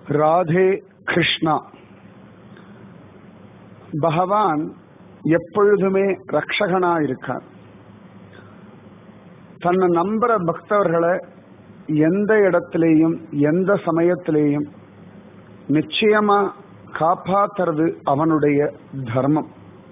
ராதே கிருஷ்ணா பகவான் எப்பொழுதுமே ரக்ஷகனா இருக்கார் தன்னை நம்புற பக்தர்களை எந்த இடத்திலேயும் எந்த சமயத்திலேயும் நிச்சயமா காப்பாத்துறது அவனுடைய தர்மம்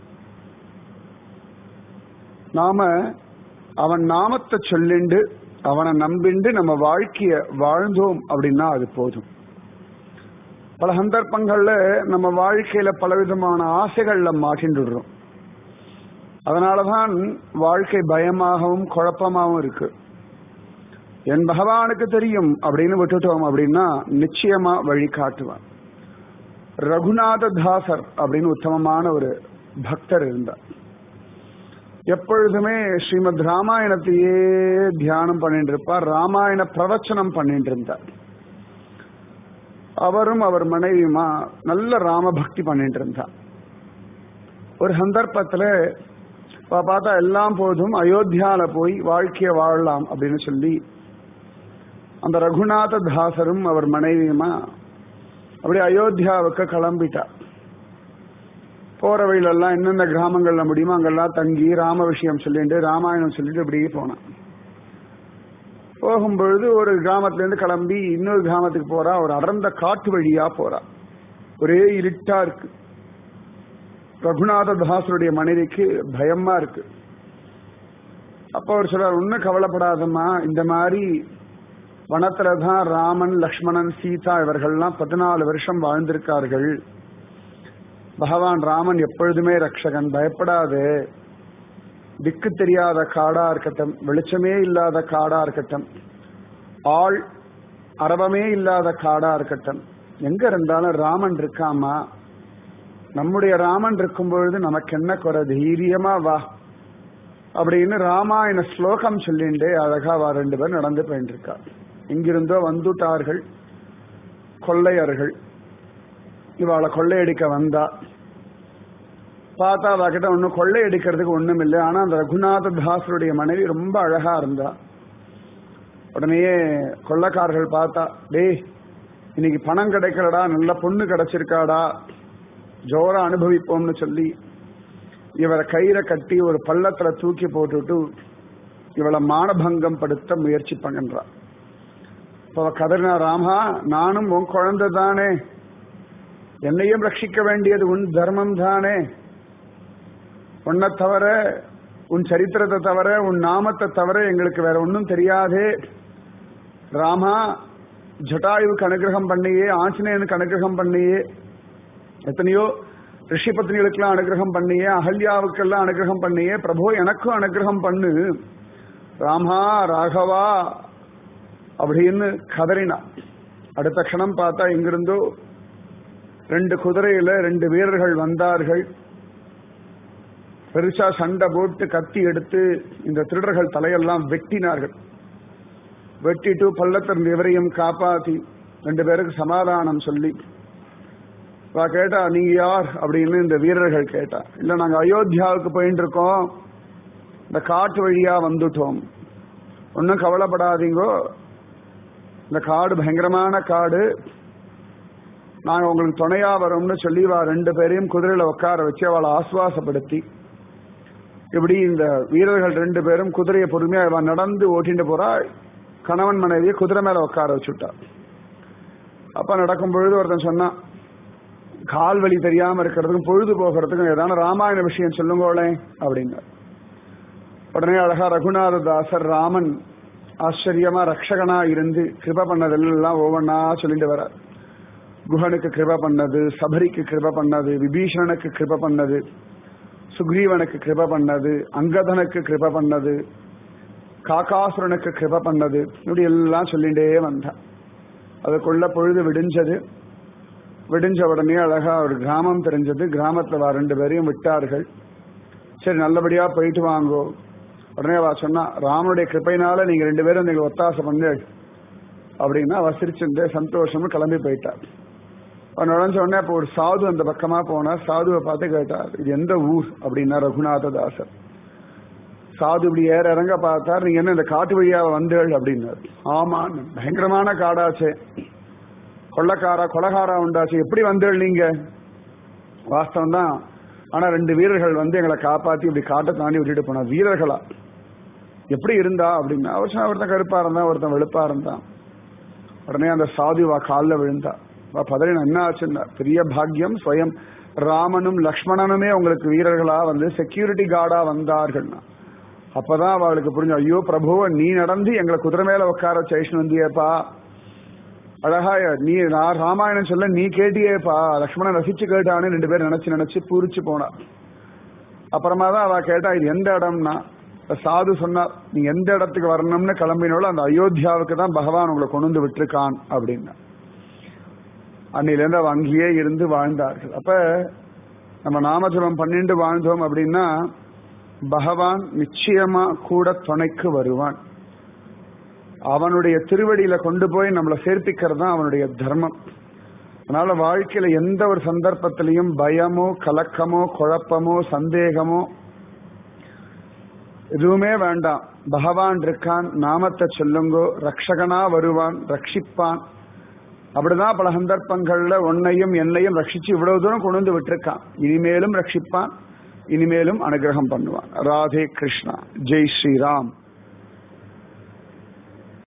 நாம அவன் நாமத்தை சொல்லிண்டு அவனை நம்பிண்டு நம்ம வாழ்க்கைய வாழ்ந்தோம் அப்படின்னா அது போதும் பல சந்தர்ப்பங்கள்ல நம்ம வாழ்க்கையில பலவிதமான ஆசைகள்ல மாட்டின்றுடுறோம் அதனாலதான் வாழ்க்கை பயமாகவும் குழப்பமாகவும் இருக்கு என் பகவானுக்கு தெரியும் அப்படின்னு விட்டுட்டோம் அப்படின்னா நிச்சயமா வழி காட்டுவான் ரகுநாத தாசர் அப்படின்னு உத்தமமான ஒரு பக்தர் இருந்தார் எப்பொழுதுமே ஸ்ரீமத் ராமாயணத்தையே தியானம் பண்ணிட்டு இருப்பார் ராமாயண பிரவச்சனம் பண்ணிட்டு இருந்தார் அவரும் அவர் மனைவியுமா நல்ல ராம பக்தி பண்ணிட்டு இருந்தார் ஒரு சந்தர்ப்பத்துல பார்த்தா எல்லாம் போதும் அயோத்தியால போய் வாழ்க்கைய வாழலாம் அப்படின்னு சொல்லி அந்த ரகுநாத தாசரும் அவர் மனைவியுமா அப்படியே அயோத்தியாவுக்கு கிளம்பிட்டார் போற வழியிலெல்லாம் எந்தெந்த கிராமங்கள்ல முடியுமோ அங்கெல்லாம் தங்கி ராம விஷயம் சொல்லிட்டு ராமாயணம் சொல்லிட்டு இப்படியே போனான் போகும்பொழுது ஒரு கிராமத்துல இருந்து கிளம்பி இன்னொரு கிராமத்துக்கு போறா ஒரு அடர்ந்த காட்டு வழியா போறா ஒரே இருட்டா இருக்கு ரகுநாத தாசருடைய மனைவிக்கு பயமா இருக்கு அப்ப அவர் சொல்றார் ஒன்னும் கவலைப்படாதம்மா இந்த மாதிரி வனத்துலதான் ராமன் லக்ஷ்மணன் சீதா இவர்கள்லாம் பதினாலு வருஷம் வாழ்ந்திருக்கார்கள் பகவான் ராமன் எப்பொழுதுமே ரக்ஷகன் பயப்படாது திக்கு தெரியாத காடா இருக்கட்டும் வெளிச்சமே இல்லாத காடா இருக்கட்டும் ஆள் அரவமே இல்லாத காடா இருக்கட்டும் எங்க இருந்தாலும் ராமன் இருக்காமா நம்முடைய ராமன் இருக்கும் பொழுது நமக்கு என்ன குறை தைரியமா வா அப்படின்னு ராமாயண ஸ்லோகம் சொல்லிண்டே அழகா வா ரெண்டு பேர் நடந்து போயிட்டு இருக்கா இங்கிருந்தோ வந்துட்டார்கள் கொள்ளையர்கள் இவாளை கொள்ளையடிக்க வந்தா பார்த்தா அவகிட்ட ஒன்றும் கொள்ளையடிக்கிறதுக்கு ஒண்ணும் இல்லை ஆனா அந்த ரகுநாத தாசருடைய மனைவி ரொம்ப அழகா இருந்தா உடனேயே கொள்ளைக்காரர்கள் பார்த்தா டேய் இன்னைக்கு பணம் கிடைக்கலடா நல்ல பொண்ணு கிடைச்சிருக்காடா ஜோரா அனுபவிப்போம்னு சொல்லி இவரை கயிறை கட்டி ஒரு பள்ளத்துல தூக்கி போட்டுட்டு இவளை மானபங்கம் படுத்த முயற்சி பண்ணுறா இப்போ கதறினா ராமா நானும் உன் குழந்தை தானே என்னையும் ரட்சிக்க வேண்டியது உன் தர்மம் தானே உன்னை தவிர உன் சரித்திரத்தை தவிர உன் நாமத்தை தவிர எங்களுக்கு வேற ஒன்றும் தெரியாதே ராமா ஜட்டாயுவுக்கு அனுகிரகம் பண்ணியே ஆஞ்சநேயனுக்கு அனுகிரகம் பண்ணியே எத்தனையோ ரிஷி பத்னிகளுக்கெல்லாம் அனுகிரகம் பண்ணியே அகல்யாவுக்கெல்லாம் அனுகிரகம் பண்ணியே பிரபு எனக்கும் அனுகிரகம் பண்ணு ராமா ராகவா அப்படின்னு கதறினா அடுத்த க்ஷணம் பார்த்தா இங்கிருந்தோ ரெண்டு குதிரையில ரெண்டு வீரர்கள் வந்தார்கள் பெருசா சண்டை போட்டு கத்தி எடுத்து இந்த திருடர்கள் தலையெல்லாம் வெட்டினார்கள் வெட்டிட்டு பள்ளத்தின் இவரையும் காப்பாத்தி ரெண்டு பேருக்கு சமாதானம் சொல்லி வா கேட்டா நீங்க யார் அப்படின்னு இந்த வீரர்கள் கேட்டா இல்ல நாங்க அயோத்தியாவுக்கு போயிட்டு இருக்கோம் இந்த காட்டு வழியா வந்துட்டோம் ஒன்னும் கவலைப்படாதீங்கோ இந்த காடு பயங்கரமான காடு நாங்க உங்களுக்கு துணையா வரோம்னு சொல்லி வா ரெண்டு பேரையும் குதிரையில உட்கார வச்சு அவளை ஆசுவாசப்படுத்தி இப்படி இந்த வீரர்கள் ரெண்டு பேரும் குதிரையை பொறுமையா நடந்து ஓட்டிட்டு போறா கணவன் மனைவியை குதிரை மேல உட்கார வச்சுட்டா அப்ப நடக்கும் பொழுது ஒருத்தன் சொன்னான் கால் வலி தெரியாம இருக்கிறதுக்கும் பொழுது போகிறதுக்கும் ஏதான ராமாயண விஷயம் சொல்லுங்கோளே அப்படிங்க உடனே அழகா ரகுநாத தாசர் ராமன் ஆச்சரியமா ரக்ஷகனா இருந்து கிருப பண்ணதெல்லாம் ஒவ்வொன்னா சொல்லிட்டு வர குஹனுக்கு கிருப பண்ணது சபரிக்கு கிருப பண்ணது விபீஷணனுக்கு கிருப பண்ணது சுக்ரீவனுக்கு கிருப பண்ணது அங்கதனுக்கு கிருப பண்ணது காக்காசுரனுக்கு கிருப பண்ணது இப்படி எல்லாம் சொல்லிட்டே வந்தான் அதுக்குள்ள பொழுது விடிஞ்சது விடிஞ்ச உடனே அழகா ஒரு கிராமம் தெரிஞ்சது கிராமத்துல ரெண்டு பேரையும் விட்டார்கள் சரி நல்லபடியா போயிட்டு வாங்கோ உடனே அவ சொன்னா ராமனுடைய கிருப்பையினால நீங்க ரெண்டு பேரும் நீங்க ஒத்தாசை பண்ணு அப்படின்னா அவ சிரிச்சிருந்து சந்தோஷம் கிளம்பி போயிட்டார் அவன் நுழைஞ்ச உடனே அப்போ ஒரு சாது அந்த பக்கமா போனா சாதுவை பார்த்து கேட்டார் இது எந்த ஊர் அப்படின்னா ரகுநாததாசர் சாது இப்படி ஏற இறங்க பார்த்தார் நீங்க என்ன இந்த காட்டு வழியா வந்தேள் அப்படின்னாரு ஆமா பயங்கரமான காடாச்சே கொள்ளக்காரா கொலகாரா உண்டாச்சு எப்படி வந்தேள் நீங்க வாஸ்தவம் தான் ஆனா ரெண்டு வீரர்கள் வந்து எங்களை காப்பாத்தி இப்படி காட்டை தாண்டி விட்டுட்டு போனா வீரர்களா எப்படி இருந்தா அப்படின்னா அவர் சொன்னா ஒருத்தன் கருப்பா இருந்தான் ஒருத்தன் வெளுப்பா இருந்தான் உடனே அந்த சாதுவா காலில் விழுந்தா அவ பதறின என்ன ஆச்சுன்னா பெரிய பாக்கியம் ஸ்வயம் ராமனும் லக்ஷ்மணனுமே உங்களுக்கு வீரர்களா வந்து செக்யூரிட்டி கார்டா வந்தார்கள்னா அப்பதான் அவளுக்கு புரிஞ்சு ஐயோ பிரபுவ நீ நடந்து எங்களை குதிரை மேல உட்கார வச்சு வந்தியேப்பா அழகா நீ நான் ராமாயணம் சொல்ல நீ கேட்டியேப்பா லக்ஷ்மணன் ரசிச்சு கேட்டான்னு ரெண்டு பேரும் நினைச்சு நினைச்சு பூரிச்சு போனா அப்புறமா தான் அவ கேட்டா இது எந்த இடம்னா சாது சொன்னார் நீ எந்த இடத்துக்கு வரணும்னு கிளம்பினோட அந்த அயோத்தியாவுக்கு தான் பகவான் உங்களை கொண்டு வந்து விட்டுருக்கான் அப்படின்னா அன்னிலேருந்து அவ அங்கேயே இருந்து வாழ்ந்தார்கள் அப்ப நம்ம நாமஜபம் பண்ணிட்டு வாழ்ந்தோம் அப்படின்னா பகவான் நிச்சயமா கூட துணைக்கு வருவான் அவனுடைய திருவடியில கொண்டு போய் நம்மளை சேர்ப்பிக்கிறது தான் அவனுடைய தர்மம் அதனால வாழ்க்கையில எந்த ஒரு சந்தர்ப்பத்திலையும் பயமோ கலக்கமோ குழப்பமோ சந்தேகமோ எதுவுமே வேண்டாம் பகவான் இருக்கான் நாமத்தை சொல்லுங்கோ ரக்ஷகனா வருவான் ரட்சிப்பான் அப்படிதான் பல சந்தர்ப்பங்கள்ல உன்னையும் என்னையும் ரட்சிச்சு இவ்வளவு தூரம் கொண்டு வந்து விட்டுருக்கான் இனிமேலும் ரட்சிப்பான் இனிமேலும் அனுகிரகம் பண்ணுவான் ராதே கிருஷ்ணா ஜெய் ஸ்ரீராம்